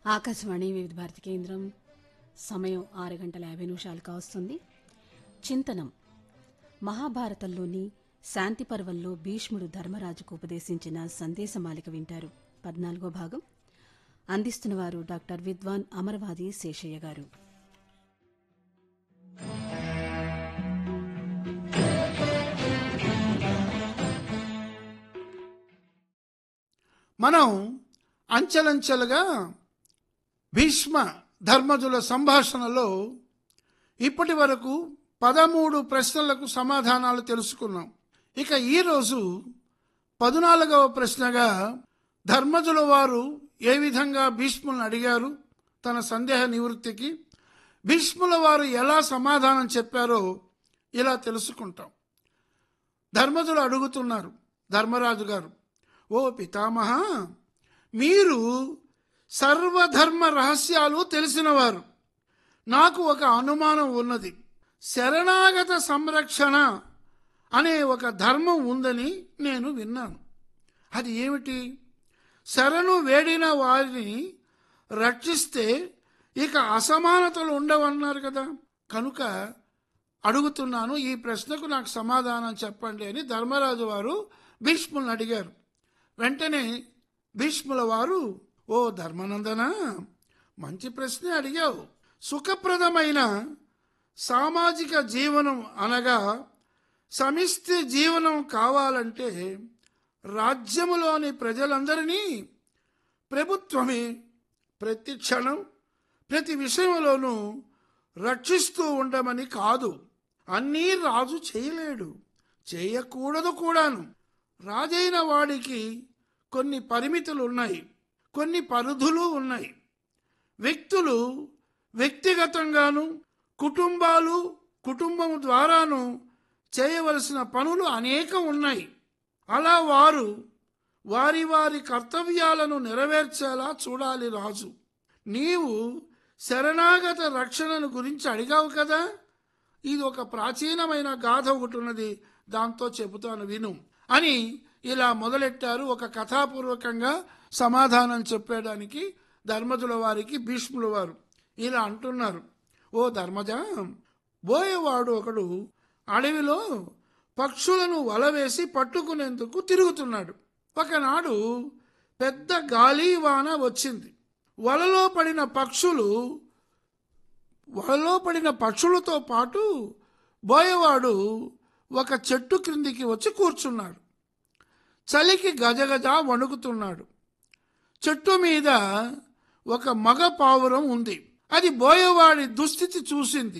ఆకాశవాణి వివిధ భారతి కేంద్రం సమయం ఆరు గంటల యాభై నిమిషాలు కావస్తుంది చింతనం మహాభారతంలోని శాంతి పర్వంలో భీష్ముడు ధర్మరాజుకు ఉపదేశించిన సందేశమాలిక వింటారు పద్నాలుగో భాగం అందిస్తున్నవారు డాక్టర్ విద్వాన్ అమరవాది శేషయ్య గారు మనం అంచెలంచెలుగా భీష్మ ధర్మజుల సంభాషణలో ఇప్పటి వరకు పదమూడు ప్రశ్నలకు సమాధానాలు తెలుసుకున్నాం ఇక ఈరోజు పద్నాలుగవ ప్రశ్నగా ధర్మజుల వారు ఏ విధంగా భీష్ములను అడిగారు తన సందేహ నివృత్తికి భీష్ముల వారు ఎలా సమాధానం చెప్పారో ఇలా తెలుసుకుంటాం ధర్మజులు అడుగుతున్నారు ధర్మరాజు గారు ఓ పితామహ మీరు సర్వధర్మ రహస్యాలు తెలిసినవారు నాకు ఒక అనుమానం ఉన్నది శరణాగత సంరక్షణ అనే ఒక ధర్మం ఉందని నేను విన్నాను అది ఏమిటి శరణు వేడిన వారిని రక్షిస్తే ఇక అసమానతలు ఉండవన్నారు కదా కనుక అడుగుతున్నాను ఈ ప్రశ్నకు నాకు సమాధానం చెప్పండి అని ధర్మరాజు వారు భీష్ములను అడిగారు వెంటనే భీష్ముల వారు ఓ ధర్మనందన మంచి ప్రశ్నే అడిగావు సుఖప్రదమైన సామాజిక జీవనం అనగా సమిష్టి జీవనం కావాలంటే రాజ్యములోని ప్రజలందరినీ ప్రభుత్వమే ప్రతి క్షణం ప్రతి విషయంలోనూ రక్షిస్తూ ఉండమని కాదు అన్నీ రాజు చేయలేడు చేయకూడదు కూడాను రాజైన వాడికి కొన్ని పరిమితులు ఉన్నాయి కొన్ని పరిధులు ఉన్నాయి వ్యక్తులు వ్యక్తిగతంగాను కుటుంబాలు కుటుంబం ద్వారాను చేయవలసిన పనులు అనేకం ఉన్నాయి అలా వారు వారి వారి కర్తవ్యాలను నెరవేర్చేలా చూడాలి రాజు నీవు శరణాగత రక్షణను గురించి అడిగావు కదా ఇది ఒక ప్రాచీనమైన గాథ ఒకటి ఉన్నది దాంతో చెబుతాను విను అని ఇలా మొదలెట్టారు ఒక కథాపూర్వకంగా సమాధానం చెప్పడానికి ధర్మజుల వారికి భీష్ముల వారు ఇలా అంటున్నారు ఓ ధర్మజ బోయేవాడు ఒకడు అడవిలో పక్షులను వలవేసి పట్టుకునేందుకు తిరుగుతున్నాడు ఒకనాడు పెద్ద గాలి వాన వచ్చింది వలలో పడిన పక్షులు వలలో పడిన పక్షులతో పాటు బోయవాడు ఒక చెట్టు క్రిందికి వచ్చి కూర్చున్నాడు చలికి గజగజ వణుకుతున్నాడు చెట్టు మీద ఒక మగ పావురం ఉంది అది బోయవాడి దుస్థితి చూసింది